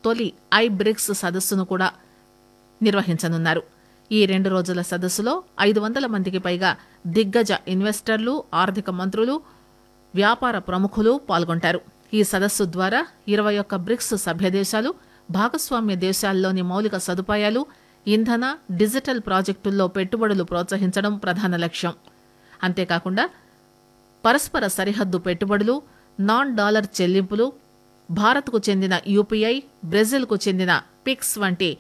తొలి I bricks సదస్సును కూడా నిర్వహించనున్నారు ఈ రెండు రోజుల సదస్సులో ఐదు వందల మందికి పైగా దిగ్గజ ఇన్వెస్టర్లు ఆర్థిక మంత్రులు వ్యాపార ప్రముఖులు పాల్గొంటారు ఈ సదస్సు ద్వారా ఇరవై ఒక్క బ్రిక్స్ సభ్య దేశాలు భాగస్వామ్య దేశాల్లోని మౌలిక సదుపాయాలు ఇంధన డిజిటల్ ప్రాజెక్టుల్లో పెట్టుబడులు ప్రోత్సహించడం ప్రధాన లక్ష్యం అంతేకాకుండా పరస్పర సరిహద్దు పెట్టుబడులు నాన్ డాలర్ చెల్లింపులు భారత్కు చెందిన యూపీఐ బ్రెజిల్కు చెందిన పిక్స్ వంటి